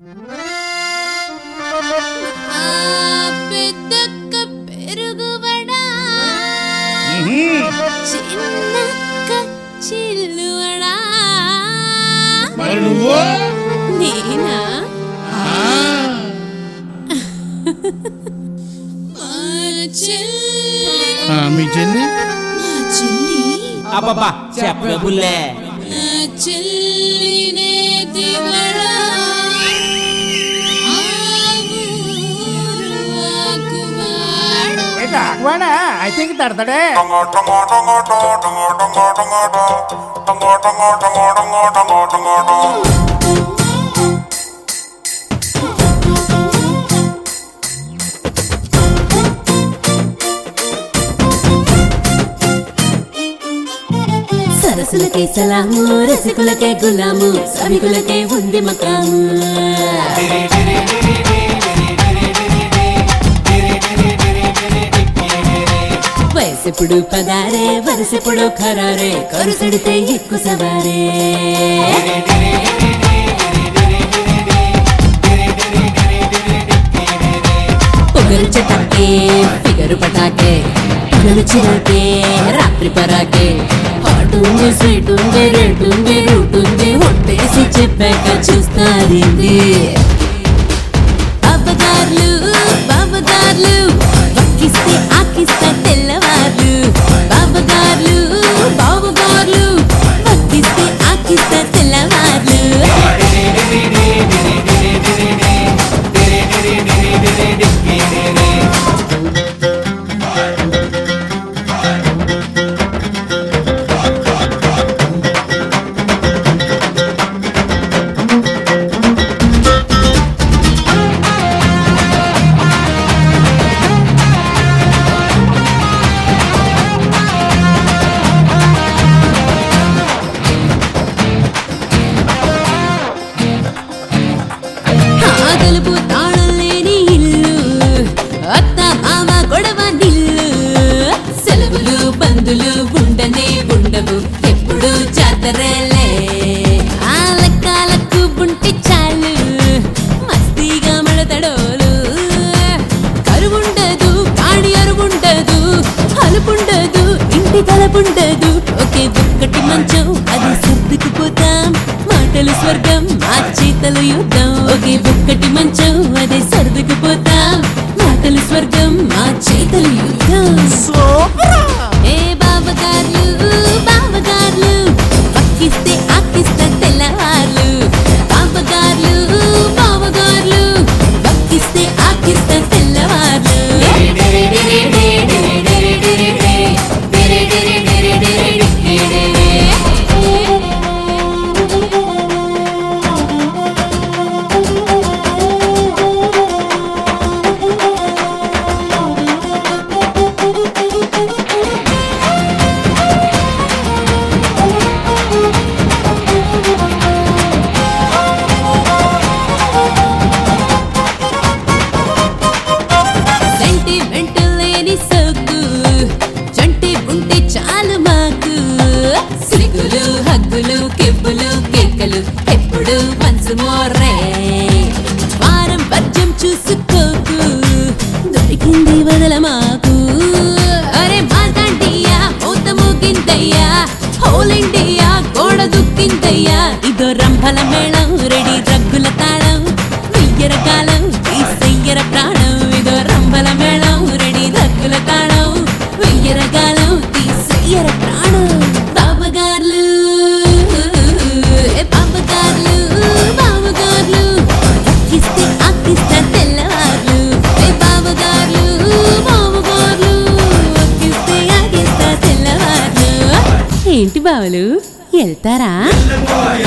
ఆ పెద్దక్క పెరుగువడా చిన్నక్క చిల్లువడా మరి నువ్వు నేనా మా చెల్లి ఆ, మీ చెల్లి మా చెల్లి అబ్బబ్బా చెప్పే బుల్లే నా చెల్లినే దివడా ఆ ఊరు ఆకువాడ. ఐ థింక్ తడతాడే సరసులకే సలాము రసికులకే గులాము సభికులకే ఉంది మకాము వయసెప్పుడు పదారే వరసెప్పుడు ఖరారే కరుసడితే ఎక్కువ సవారే పొగరు చటాకే ఫిగరు పటాకే పగలు చిరాకే రాత్రి పరాకే హాట్ ఉంది స్వీట్ ఉంది రెడ్ ఉంది రూట్ ఉంది ఒట్టేసి చెప్పాక చూస్తారింది బాబగార్లు బాబగార్లు వక్కిస్తే ఆకిస్తా తెల్లవార్లు బాబగార్లు బాబగార్లు వక్కిస్తే ఆకిస్తా తెల్లవార్లు ఆగలుపు తాళం లేని ఇల్లు అత్త మామ గొడవ నిల్లు సెలవులు బంధులు ఉండనే ఉండవు ఎప్పుడు జాతరలే ఆ లెక్కలకు బుంటి చాలు మస్తీగా మడతడోలు కరువుండదు కాడి అరువుండదు అలుపుండదు ఇంటి తలపుండదు ఒకే ఒక్కటి మంచం అది సర్దుకుపోతాం మాటలు స్వర్గం మా చేతలు యుద్ధం ఒకే ఒక్కటి మంచం అదే సర్దుకుపోతాం మాటలు స్వర్గం మా చేతలు యుద్ధం ఏ బావగార్లు బావగార్లు పక్కిస్తే ఆకిస్తా తెల్లవార్లు బావగార్లు బావగార్లు పక్కిస్తే ఆకిస్తా తెల్లవార్లు సెంటిమెంట్ లేని సోకు చంటి ఉంటే చాలు మాకు సిగ్గులు హగ్గులు కెప్పులు కేకలు ఎప్పుడు మనసు మోర్రే వారం పద్యం చూసుకోకు దొరికింది వదల మాకు అరే మాతాంటియా మూత మూగిందయ్యా హోల్ ఇండియా గోడ దుక్కిందయ్యా ఇదో రంభల మేళం రెడీ రగ్గుల తాళం వెయ్యర కాలం తీసెయ్యర ప్రాణం ఇదో రంభల మేళం రెడీ రగ్గుల తాళం వెయ్యర కాలం తీసెయ్యర ప్రాణం బాబగార్లు ఏ బాబగార్లు బాబగార్లు అక్కిస్తే అక్కిస్తా తెల్లవార్లు ఏ బాబగార్లు బాబగార్లు అక్కిస్తే అక్కిస్తా తెల్లవార్లు ఏంటి బావలు వెళ్తారా